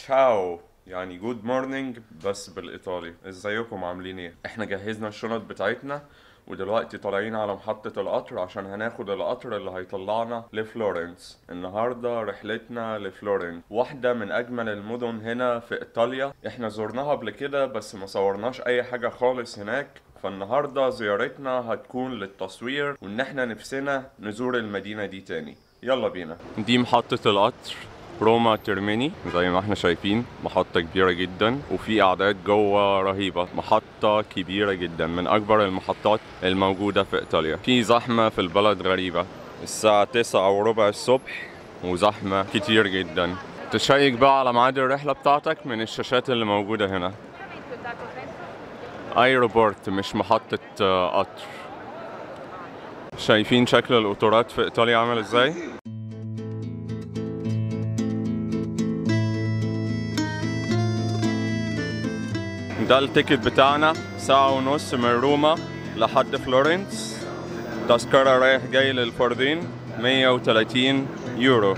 تشاو يعني جود مورنينج بس بالايطالي ازيكم عاملين ايه احنا جهزنا الشنط بتاعتنا ودلوقتي طالعين على محطة القطر عشان هناخد القطر اللي هيطلعنا لفلورنس النهاردة رحلتنا لفلورنس واحدة من أجمل المدن هنا في إيطاليا احنا زرناها قبل كده بس ما صورناش أي حاجة خالص هناك فالنهاردة زيارتنا هتكون للتصوير وإن احنا نفسنا نزور المدينة دي تاني يلا بينا دي محطة القطر روما ترميني زي ما احنا شايفين محطة كبيرة جدا وفي أعداد جوه رهيبة محطة كبيرة جدا من أكبر المحطات الموجودة في إيطاليا في زحمة في البلد غريبة الساعة تسعة وربع الصبح وزحمة كتير جدا تشيك بقى على ميعاد الرحلة بتاعتك من الشاشات اللي موجودة هنا ايروبورت مش محطة آه، قطر شايفين شكل القطارات في إيطاليا عامل ازاي؟ ده التيكت بتاعنا ساعة ونص من روما لحد فلورنس تذكرة رايح جاي للفردين 130 يورو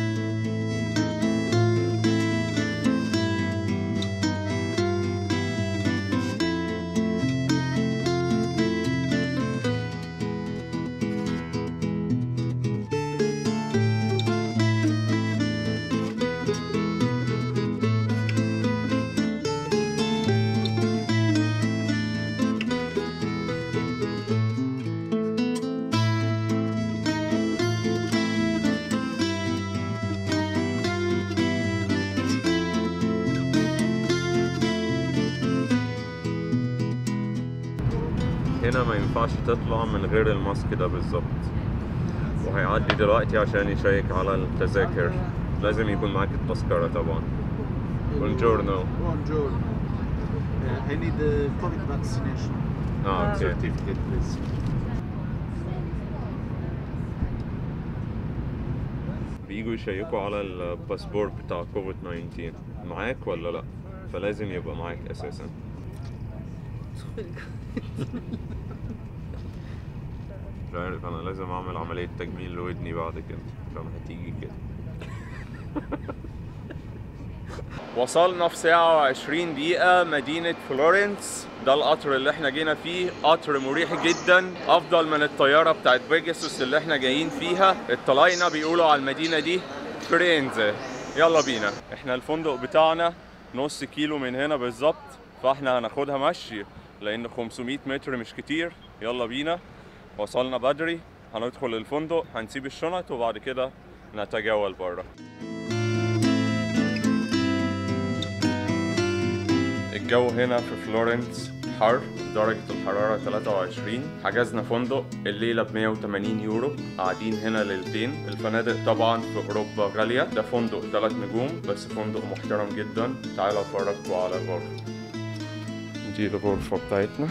هنا ما ينفعش تطلع من غير الماسك ده بالظبط وهيعدي دلوقتي عشان يشيك على التذاكر لازم يكون معاك التذكرة طبعا بونجورنو Buongiorno. Uh, I need the COVID vaccination اه اوكي certificate, please. بيجوا يشيكوا على الباسبور بتاع كوفيد 19 معاك ولا لا فلازم يبقى معاك اساسا مش عارف انا لازم اعمل عملية تجميل لودني بعد كده عشان هتيجي كده وصلنا في ساعة وعشرين دقيقة مدينة فلورنس ده القطر اللي احنا جينا فيه قطر مريح جدا افضل من الطيارة بتاعت بيجاسوس اللي احنا جايين فيها اطلعنا بيقولوا على المدينة دي فرينزا يلا بينا احنا الفندق بتاعنا نص كيلو من هنا بالظبط فاحنا هناخدها مشي لان 500 متر مش كتير يلا بينا وصلنا بدري هندخل الفندق هنسيب الشنط وبعد كده نتجول بره الجو هنا في فلورنس حر درجة الحرارة 23 حجزنا فندق الليلة ب 180 يورو قاعدين هنا ليلتين الفنادق طبعا في أوروبا غالية ده فندق 3 نجوم بس فندق محترم جدا تعالوا أفرجكم على الغرفة دي الغرفة بتاعتنا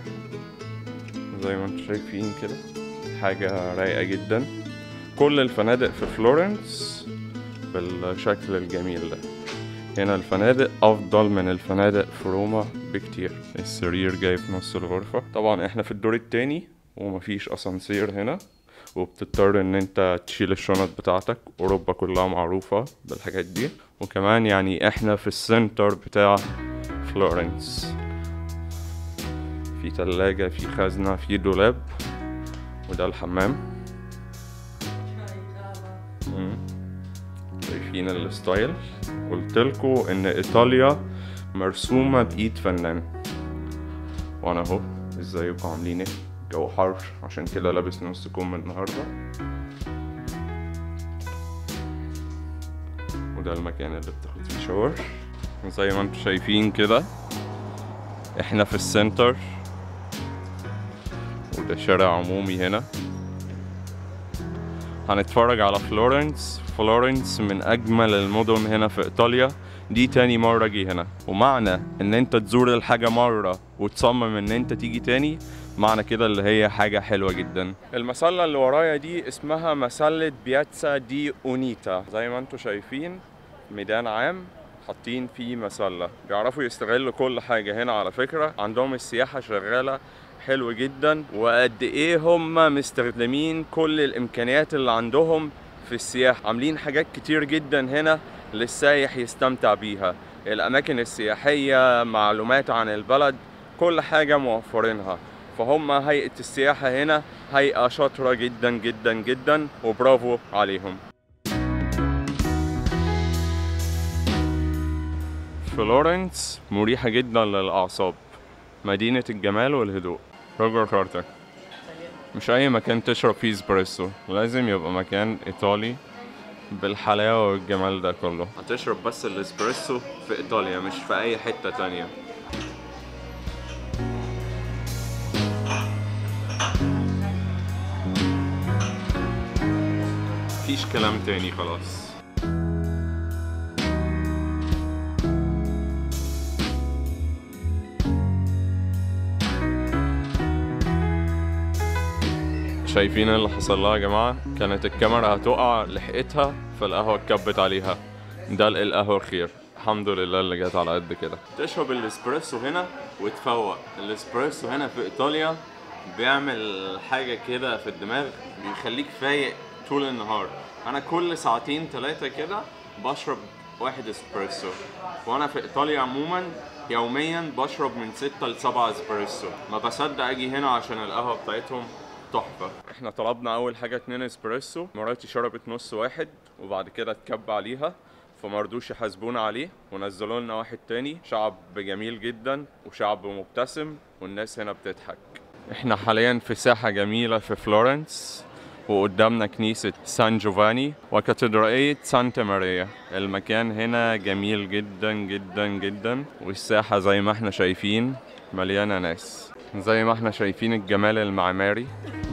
زي ما انتم شايفين كده حاجة رايقة جدا كل الفنادق في فلورنس بالشكل الجميل ده هنا الفنادق افضل من الفنادق في روما بكتير السرير جاي في نص الغرفة طبعا احنا في الدور التاني ومفيش اسانسير هنا وبتضطر ان انت تشيل الشنط بتاعتك اوروبا كلها معروفة بالحاجات دي وكمان يعني احنا في السنتر بتاع فلورنس في تلاجة في خزنة في دولاب وده الحمام مم. شايفين الستايل قلتلكوا ان ايطاليا مرسومة بايد فنان وانا اهو ازيكم عاملين ايه جو حر عشان كده لابس نص كم النهارده وده المكان اللي بتاخد فيه شاور زي ما انتم شايفين كده احنا في السنتر وده شارع عمومي هنا هنتفرج على فلورنس فلورنس من اجمل المدن هنا في ايطاليا دي تاني مرة اجي هنا ومعنى ان انت تزور الحاجة مرة وتصمم ان انت تيجي تاني معنى كده اللي هي حاجة حلوة جدا المسلة اللي ورايا دي اسمها مسلة بياتسا دي اونيتا زي ما انتم شايفين ميدان عام حاطين فيه مسلة بيعرفوا يستغلوا كل حاجة هنا على فكرة عندهم السياحة شغالة حلو جدا وقد ايه هم مستخدمين كل الامكانيات اللي عندهم في السياحة عاملين حاجات كتير جدا هنا للسايح يستمتع بيها الأماكن السياحية معلومات عن البلد كل حاجة موفرينها فهم هيئة السياحة هنا هيئة شاطرة جدا جدا جدا وبرافو عليهم فلورنس مريحة جدا للأعصاب مدينة الجمال والهدوء روجر كارتر مش أي مكان تشرب فيه اسبريسو لازم يبقى مكان إيطالي بالحلاوة والجمال ده كله هتشرب بس الاسبريسو في إيطاليا مش في أي حتة تانية مفيش كلام تاني خلاص شايفين اللي حصل لها يا جماعة كانت الكاميرا هتقع لحقتها فالقهوة اتكبت عليها ده القهوة خير الحمد لله اللي جت على قد كده تشرب الاسبريسو هنا وتفوق الاسبريسو هنا في ايطاليا بيعمل حاجة كده في الدماغ بيخليك فايق طول النهار انا كل ساعتين ثلاثة كده بشرب واحد اسبريسو وانا في ايطاليا عموما يوميا بشرب من ستة لسبعة اسبريسو ما بصدق اجي هنا عشان القهوة بتاعتهم تحفة احنا طلبنا اول حاجة اتنين اسبريسو مراتي شربت نص واحد وبعد كده اتكب عليها فمرضوش يحاسبونا عليه ونزلوا لنا واحد تاني شعب جميل جدا وشعب مبتسم والناس هنا بتضحك احنا حاليا في ساحة جميلة في فلورنس وقدامنا كنيسة سان جوفاني وكاتدرائية سانتا ماريا المكان هنا جميل جدا جدا جدا والساحة زي ما احنا شايفين مليانة ناس زي ما احنا شايفين الجمال المعماري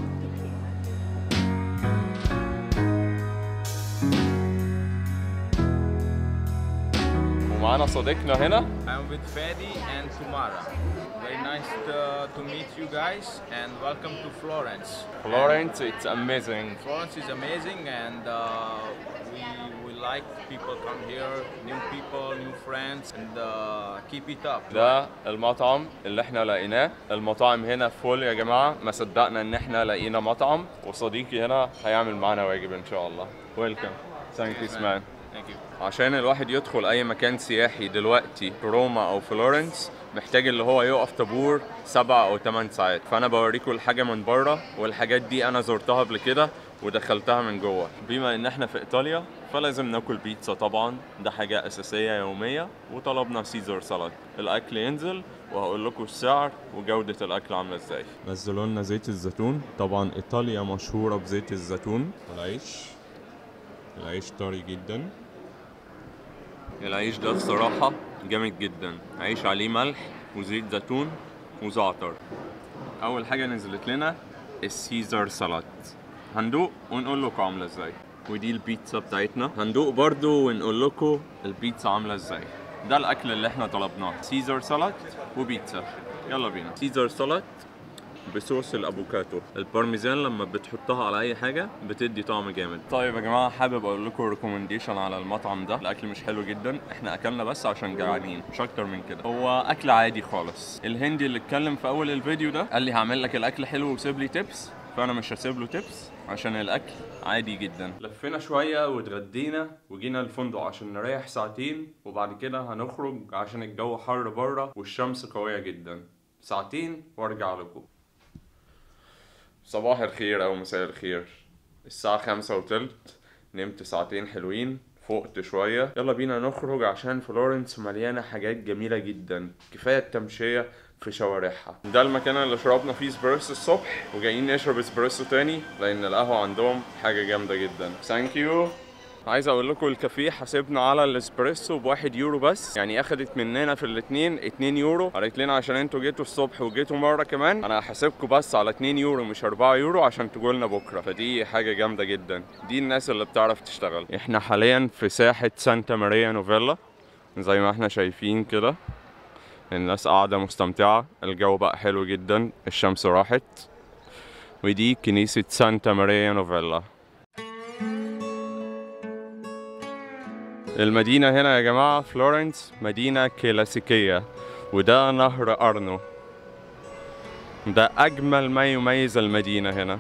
ومعانا صديقنا هنا I'm with Fedi and Sumara. Very nice to, to meet you guys and welcome to Florence. Florence it's amazing Florence is amazing and uh, we, we like people come here, new people, new friends and uh, keep it up. ده المطعم اللي احنا لقيناه المطاعم هنا فول يا جماعة ما صدقنا ان احنا لقينا مطعم وصديقي هنا هيعمل معانا واجب ان شاء الله ويلكم ثانك يو مان Thank you. عشان الواحد يدخل اي مكان سياحي دلوقتي في روما او فلورنس محتاج اللي هو يقف طابور سبع او ثمان ساعات فانا بوريكم الحاجه من بره والحاجات دي انا زرتها قبل كده ودخلتها من جوه بما ان احنا في ايطاليا فلازم ناكل بيتزا طبعا ده حاجه اساسيه يوميه وطلبنا سيزر سالاد الاكل ينزل وهقول لكم السعر وجوده الاكل عامله ازاي نزلوا لنا زيت الزيتون طبعا ايطاليا مشهوره بزيت الزيتون العيش العيش طري جدا العيش ده بصراحة جامد جدا عيش عليه ملح وزيت زيتون وزعتر أول حاجة نزلت لنا السيزر سلطة هندوق ونقول لكم عاملة ازاي ودي البيتزا بتاعتنا هندوق برضو ونقول لكم البيتزا عاملة ازاي ده الأكل اللي احنا طلبناه سيزر سلطة وبيتزا يلا بينا سيزر سلطة بصوص الافوكاتو البارميزان لما بتحطها على اي حاجه بتدي طعم جامد طيب يا جماعه حابب اقول لكم ريكومنديشن على المطعم ده الاكل مش حلو جدا احنا اكلنا بس عشان جعانين مش اكتر من كده هو اكل عادي خالص الهندي اللي اتكلم في اول الفيديو ده قال لي هعمل لك الاكل حلو وسيب لي تيبس فانا مش هسيب له تيبس عشان الاكل عادي جدا لفينا شويه واتغدينا وجينا الفندق عشان نريح ساعتين وبعد كده هنخرج عشان الجو حر بره والشمس قويه جدا ساعتين وارجع لكم صباح الخير او مساء الخير الساعة خمسة وتلت نمت ساعتين حلوين فقت شوية يلا بينا نخرج عشان فلورنس مليانة حاجات جميلة جدا كفاية التمشية في شوارعها ده المكان اللي شربنا فيه اسبريسو الصبح وجايين نشرب اسبريسو تاني لان القهوة عندهم حاجة جامدة جدا ثانك يو عايز اقول لكم الكافيه حاسبنا على الاسبريسو بواحد يورو بس يعني اخدت مننا في الاتنين اتنين يورو قالت لنا عشان انتوا جيتوا الصبح وجيتوا مره كمان انا هحاسبكم بس على اتنين يورو مش اربعة يورو عشان تجوا لنا بكره فدي حاجه جامده جدا دي الناس اللي بتعرف تشتغل احنا حاليا في ساحه سانتا ماريا نوفيلا زي ما احنا شايفين كده الناس قاعده مستمتعه الجو بقى حلو جدا الشمس راحت ودي كنيسه سانتا ماريا نوفيلا المدينة هنا يا جماعة فلورنس مدينة كلاسيكية وده نهر أرنو ده أجمل ما يميز المدينة هنا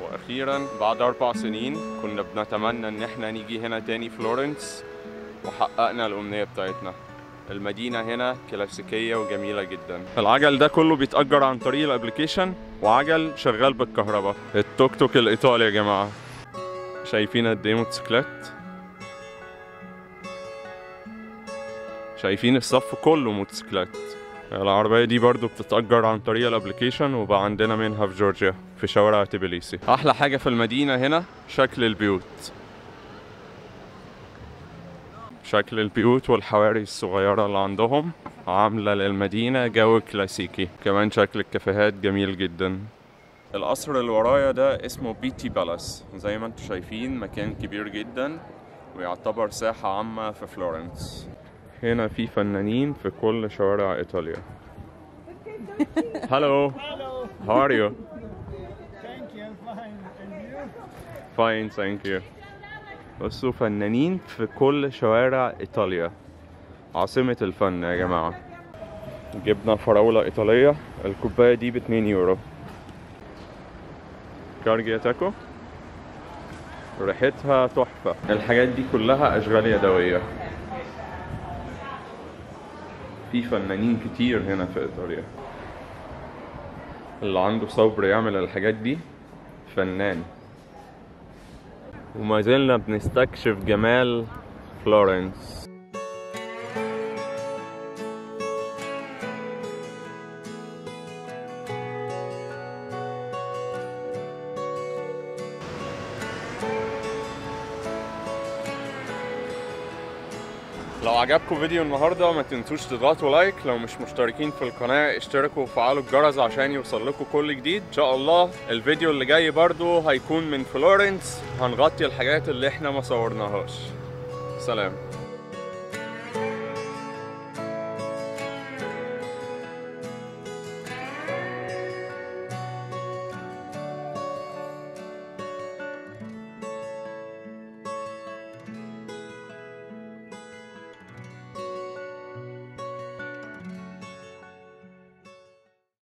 واخيرا بعد اربع سنين كنا بنتمنى ان احنا نيجي هنا تاني فلورنس وحققنا الامنيه بتاعتنا المدينة هنا كلاسيكية وجميلة جدا العجل ده كله بيتأجر عن طريق الابليكيشن وعجل شغال بالكهرباء التوك توك الإيطالي يا جماعة شايفين قد ايه موتوسيكلات شايفين الصف كله موتوسيكلات العربية دي برضو بتتأجر عن طريق الابليكيشن وبقى عندنا منها في جورجيا في شوارع تبليسي أحلى حاجة في المدينة هنا شكل البيوت شكل البيوت والحواري الصغيرة اللي عندهم عاملة للمدينة جو كلاسيكي كمان شكل الكافيهات جميل جدا القصر اللي ورايا ده اسمه بيتي بالاس زي ما انتم شايفين مكان كبير جدا ويعتبر ساحة عامة في فلورنس هنا في فنانين في كل شوارع إيطاليا Hello. How are you? Thank you, fine. And you? Fine, thank you. بصوا فنانين في كل شوارع إيطاليا عاصمة الفن يا جماعة جبنا فراولة إيطالية الكوباية دي باتنين يورو كارجيا تاكو ريحتها تحفة الحاجات دي كلها أشغال يدوية في فنانين كتير هنا في إيطاليا اللي عنده صبر يعمل الحاجات دي فنان وما زلنا بنستكشف جمال فلورنس لو عجبكم فيديو النهارده ما تنسوش تضغطوا لايك لو مش مشتركين في القناه اشتركوا وفعلوا الجرس عشان يوصل لكم كل جديد ان شاء الله الفيديو اللي جاي برضو هيكون من فلورنس هنغطي الحاجات اللي احنا ما صورناهاش سلام